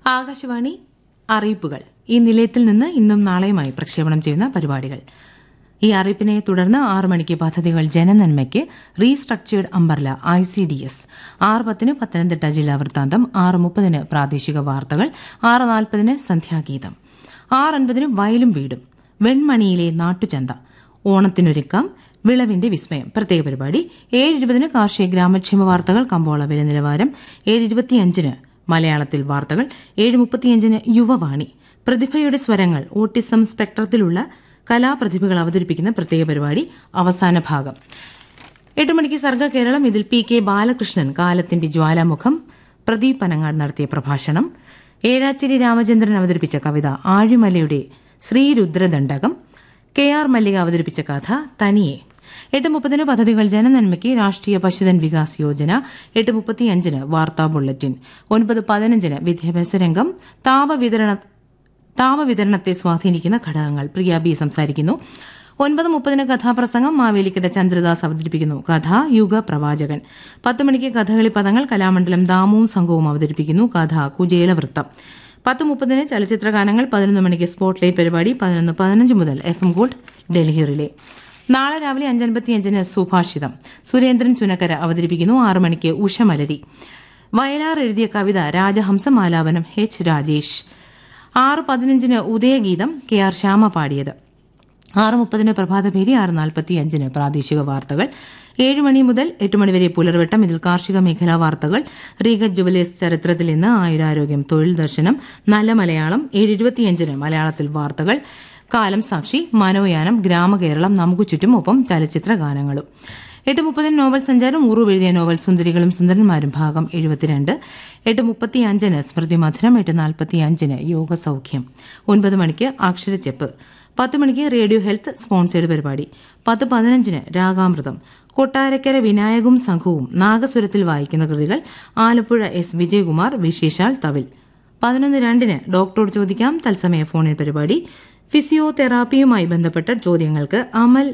ആകാശവാണി അറിയിപ്പുകൾ ഈ നിലയത്തിൽ നിന്ന് ഇന്നും നാളെയുമായി പ്രക്ഷേപണം ചെയ്യുന്ന പരിപാടികൾ ഈ അറിയിപ്പിനെ തുടർന്ന് ആറ് മണിക്ക് പദ്ധതികൾ ജനനന്മയ്ക്ക് restructured umbrella I C D S ആറ് പത്തിന് പത്തനംതിട്ട ജില്ലാ വൃത്താന്തം ആറ് മുപ്പതിന് പ്രാദേശിക വാർത്തകൾ ആറ് നാൽപ്പതിന് സന്ധ്യാഗീതം ആറ് അൻപതിന് വയലും വീടും വെൺമണിയിലെ നാട്ടുചന്ത ഓണത്തിനൊരുക്കാം വിളവിന്റെ വിസ്മയം പ്രത്യേക പരിപാടി ഏഴ് ഇരുപതിന് കാർഷിക ഗ്രാമക്ഷേമ വാർത്തകൾ കമ്പോള വില നിലവാരം ഏഴ് ഇരുപത്തിയഞ്ചിന് മലയാളത്തിൽ വാർത്തകൾ ഏഴ് മുപ്പത്തിയഞ്ചിന് യുവവാണി പ്രതിഭയുടെ സ്വരങ്ങൾ ഓട്ടിസം സ്പെക്ട്രത്തിലുള്ള കലാപ്രതിഭകൾ അവതരിപ്പിക്കുന്ന പ്രത്യേക പരിപാടി അവസാന ഭാഗം എട്ട് മണിക്ക് സർഗ കേരളം ഇതിൽ പി കെ ബാലകൃഷ്ണൻ കാലത്തിന്റെ ജ്വാലാമുഖം പ്രദീപ് പനങ്ങാട് നടത്തിയ പ്രഭാഷണം ഏഴാച്ചേരി രാമചന്ദ്രൻ അവതരിപ്പിച്ച കവിത ആഴിമലയുടെ ശ്രീരുദ്രദണ്ഡകം കെ ആർ മല്ലിക അവതരിപ്പിച്ച കഥ തനിയെ എട്ട് മുപ്പതിന് പദ്ധതികൾ ജനനന്മയ്ക്ക് രാഷ്ട്രീയ പശുധൻ വികാസ് യോജന എട്ട് മുപ്പത്തിയഞ്ചിന് വാർത്താ ബുള്ളറ്റിൻ ഒൻപത് പതിനഞ്ചിന് വിദ്യാഭ്യാസ രംഗം താപവിതരണ താപവിതരണത്തെ സ്വാധീനിക്കുന്ന ഘടകങ്ങൾ പ്രിയ ബി സംസാരിക്കുന്നു ഒൻപത് മുപ്പതിന് കഥാപ്രസംഗം മാവേലിക്കര ചന്ദ്രദാസ് അവതരിപ്പിക്കുന്നു കഥ യുഗ പ്രവാചകൻ പത്ത് മണിക്ക് കഥകളി പദങ്ങൾ കലാമണ്ഡലം ദാമുവും സംഘവും അവതരിപ്പിക്കുന്നു കഥ കുചേലവൃത്തം പത്ത് മുപ്പതിന് ചലച്ചിത്ര ഗാനങ്ങൾ പതിനൊന്ന് മണിക്ക് സ്പോട്ട്ലൈറ്റ് പരിപാടി പതിനൊന്ന് പതിനഞ്ച് മുതൽ F M gold Delhi relay നാളെ രാവിലെ അഞ്ചൻപത്തിയഞ്ചിന് സുഭാഷിതം സുരേന്ദ്രൻ ചുനക്കര അവതരിപ്പിക്കുന്നു ആറു മണിക്ക് ഉഷമലരി വയലാർ എഴുതിയ കവിത രാജഹംസം ആലാപനം എച്ച് രാജേഷ് ആറ് പതിനഞ്ചിന് ഉദയഗീതം കെ ആർ ശ്യാമ പാടിയത് ആറ് മുപ്പതിന് പ്രഭാതഭേരി ആറ് നാൽപ്പത്തി അഞ്ചിന് പ്രാദേശിക വാർത്തകൾ ഏഴ് മണി മുതൽ എട്ട് മണിവരെ പുലർവട്ടം ഇതിൽ കാർഷിക മേഖലാ വാർത്തകൾ റീഗത് ജുവലേഴ്സ് ചരിത്രത്തിൽ നിന്ന് ആയുരാരോഗ്യം തൊഴിൽ ദർശനം നല്ല മലയാളം ഏഴ് ഇരുപത്തിയഞ്ചിന് മലയാളത്തിൽ വാർത്തകൾ കാലം സാക്ഷി മനോയാനം ഗ്രാമകേരളം നമുക്ക് ചുറ്റും ഒപ്പം ചലച്ചിത്ര ഗാനങ്ങളും എട്ട് മുപ്പതിന് നോവൽ സഞ്ചാരം ഉറു എഴുതിയ നോവൽ സുന്ദരികളും സുന്ദരന്മാരും ഭാഗം എഴുപത്തിരണ്ട് എട്ട് മുപ്പത്തി അഞ്ചിന് സ്മൃതി മധുരം എട്ട് നാൽപ്പത്തി അഞ്ചിന് യോഗസൗഖ്യം ഒൻപത് മണിക്ക് അക്ഷരച്ചെപ്പ് പത്ത് മണിക്ക് റേഡിയോ ഹെൽത്ത് സ്പോൺസേഡ് പരിപാടി പത്ത് പതിനഞ്ചിന് രാഗാമൃതം കൊട്ടാരക്കര വിനായകും സംഘവും നാഗസ്വരത്തിൽ വായിക്കുന്ന കൃതികൾ ആലപ്പുഴ എസ് വിജയകുമാർ വിശേഷാൽ തവിൽ പതിനൊന്ന് രണ്ടിന് ഡോക്ടറോട് ചോദിക്കാം തത്സമയ ഫോണിൻ പരിപാടി ഫിസിയോതെറാപ്പിയുമായി ബന്ധപ്പെട്ട ചോദ്യങ്ങൾക്ക് അമൽ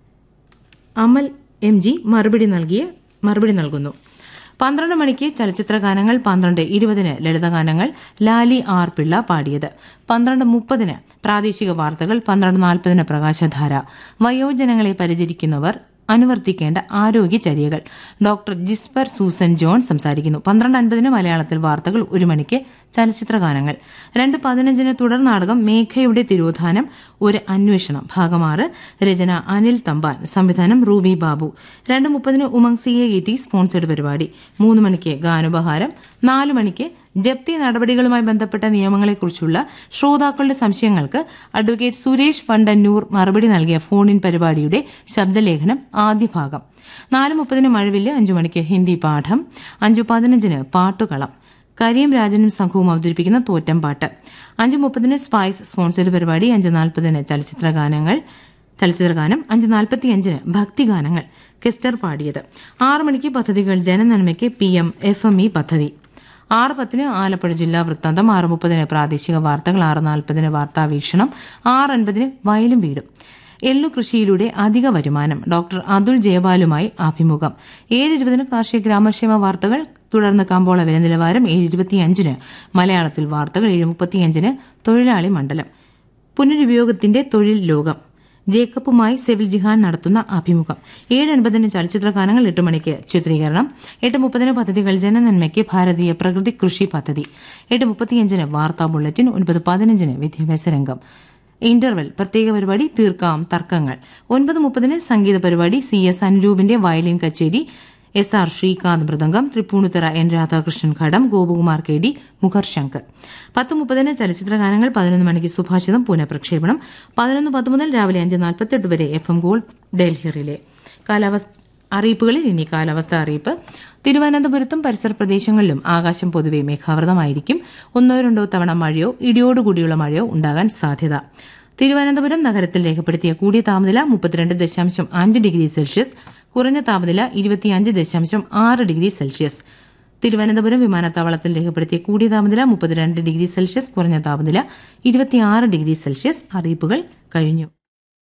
അമൽ എം ജി മറുപടി നൽകിയ മറുപടി നൽകുന്നു പന്ത്രണ്ട് മണിക്ക് ചലച്ചിത്ര ഗാനങ്ങൾ പന്ത്രണ്ട് ഇരുപതിന് ലളിതഗാനങ്ങൾ ലാലി ആർ പിള്ള പാടിയത് പന്ത്രണ്ട് മുപ്പതിന് പ്രാദേശിക വാർത്തകൾ പന്ത്രണ്ട് നാൽപ്പതിന് പ്രകാശധാര വയോജനങ്ങളെ പരിചരിക്കുന്നവർ അനുവർത്തിക്കേണ്ട ആരോഗ്യചര്യകൾ ഡോക്ടർ ജിസ്പർ സൂസൻ ജോൺ സംസാരിക്കുന്നു പന്ത്രണ്ട് അൻപതിന് മലയാളത്തിൽ വാർത്തകൾ ഒരു മണിക്ക് ചലച്ചിത്ര ഗാനങ്ങൾ രണ്ട് പതിനഞ്ചിന് തുടർ നാടകം മേഘയുടെ തിരോധാനം ഒരു അന്വേഷണം ഭാഗമാറ് രചന അനിൽ തമ്പാൻ സംവിധാനം റൂബി ബാബു രണ്ട് മുപ്പതിന് Umang C A E T sponsored പരിപാടി മൂന്ന് മണിക്ക് ഗാനുപഹാരം നാല് മണിക്ക് ജപ്തി നടപടികളുമായി ബന്ധപ്പെട്ട നിയമങ്ങളെക്കുറിച്ചുള്ള ശ്രോതാക്കളുടെ സംശയങ്ങൾക്ക് അഡ്വക്കേറ്റ് സുരേഷ് വണ്ടന്നൂർ മറുപടി നൽകിയ ഫോൺ ഇൻ പരിപാടിയുടെ ശബ്ദലേഖനം ആദ്യ ഭാഗം നാല് മുപ്പതിന് മഴവില്ല് അഞ്ചു മണിക്ക് ഹിന്ദി പാഠം അഞ്ചു പതിനഞ്ചിന് പാട്ടുകളം കരീം രാജനും സംഘവും അവതരിപ്പിക്കുന്ന തോറ്റം പാട്ട് അഞ്ച് മുപ്പതിന് സ്പൈസ് സ്പോൺസേഡ് പരിപാടി അഞ്ച് നാൽപ്പതിന് ചലച്ചിത്ര ഗാനങ്ങൾ ചലച്ചിത്രഗാനം അഞ്ച് നാൽപ്പത്തിയഞ്ചിന് ഭക്തിഗാനങ്ങൾ കെസ്റ്റർ പാടിയത് ആറ് മണിക്ക് പദ്ധതികൾ ജനനന്മയ്ക്ക് P M F M E പദ്ധതി ആറ് പത്തിന് ആലപ്പുഴ ജില്ലാ വൃത്താന്തം ആറ് മുപ്പതിന് പ്രാദേശിക വാർത്തകൾ ആറ് നാൽപ്പതിന് വാർത്താ വീക്ഷണം ആറ് അൻപതിന് വയലും വീടും എള്ളു കൃഷിയിലൂടെ അധിക വരുമാനം ഡോക്ടർ അതുൽ ജയപാലുമായി അഭിമുഖം ഏഴ് ഇരുപതിന് കാർഷിക ഗ്രാമക്ഷേമ വാർത്തകൾ തുടർന്ന് കമ്പോള വില നിലവാരം ഏഴ് ഇരുപത്തിയഞ്ചിന് മലയാളത്തിൽ വാർത്തകൾ ഏഴ് മുപ്പത്തിയഞ്ചിന് തൊഴിലാളി മണ്ഡലം പുനരുപയോഗത്തിന്റെ തൊഴിൽ ലോകം ജേക്കബുമായി സെവിൽ ജിഹാൻ നടത്തുന്ന അഭിമുഖം ഏഴ് അൻപതിന് ചലച്ചിത്ര ഗാനങ്ങൾ എട്ട് മണിക്ക് ചിത്രീകരണം എട്ട് മുപ്പതിന് പദ്ധതികൾ ജനനന്മയ്ക്ക് ഭാരതീയ പ്രകൃതി കൃഷി പദ്ധതി എട്ട് മുപ്പത്തിയഞ്ചിന് വാർത്താ ബുള്ളറ്റിൻ ഒൻപത് പതിനഞ്ചിന് വിദ്യാഭ്യാസ രംഗം ഇന്റർവെൽ പ്രത്യേക പരിപാടി തീർക്കാം തർക്കങ്ങൾ ഒൻപത് മുപ്പതിന് സംഗീത പരിപാടി സി എസ് അനുരൂപിന്റെ വയലിൻ കച്ചേരി എസ് ആർ ശ്രീകാന്ത് മൃദംഗം തൃപ്പൂണിത്തുറ എൻ രാധാകൃഷ്ണൻ ഘടം ഗോപകുമാർ കെ ഡി മുഖർ ശങ്കർ പത്ത് മുപ്പതിന് ചലച്ചിത്ര ഗാനങ്ങൾ പതിനൊന്ന് മണിക്ക് സുഭാഷിതം പുനഃപ്രക്ഷേപണം പതിനൊന്ന് പത്ത് മുതൽ രാവിലെ അഞ്ച് നാൽപ്പത്തെട്ട് വരെ F M gold Delhi relay കാലാവസ്ഥ അറിയിപ്പുകളിൽ ഇനി കാലാവസ്ഥ അറിയിപ്പ് തിരുവനന്തപുരത്തും പരിസര പ്രദേശങ്ങളിലും ആകാശം പൊതുവെ മേഘാവൃതമായിരിക്കും ഒന്നോ രണ്ടോ തവണ മഴയോ ഇടിയോടുകൂടിയുള്ള മഴയോ ഉണ്ടാകാൻ സാധ്യത തിരുവനന്തപുരം നഗരത്തിൽ രേഖപ്പെടുത്തിയ കൂടിയ താപനില മുപ്പത്തിരണ്ട് ദശാംശം അഞ്ച് ഡിഗ്രി സെൽഷ്യസ് കുറഞ്ഞ താപനില ഇരുപത്തിയഞ്ച് ദശാംശം ആറ് ഡിഗ്രി സെൽഷ്യസ് തിരുവനന്തപുരം വിമാനത്താവളത്തിൽ രേഖപ്പെടുത്തിയ കൂടിയ താപനില മുപ്പത്തിരണ്ട് ഡിഗ്രി സെൽഷ്യസ് കുറഞ്ഞ താപനില ഇരുപത്തിയാറ് ഡിഗ്രി സെൽഷ്യസ് അറിയിപ്പുകൾ കഴിഞ്ഞു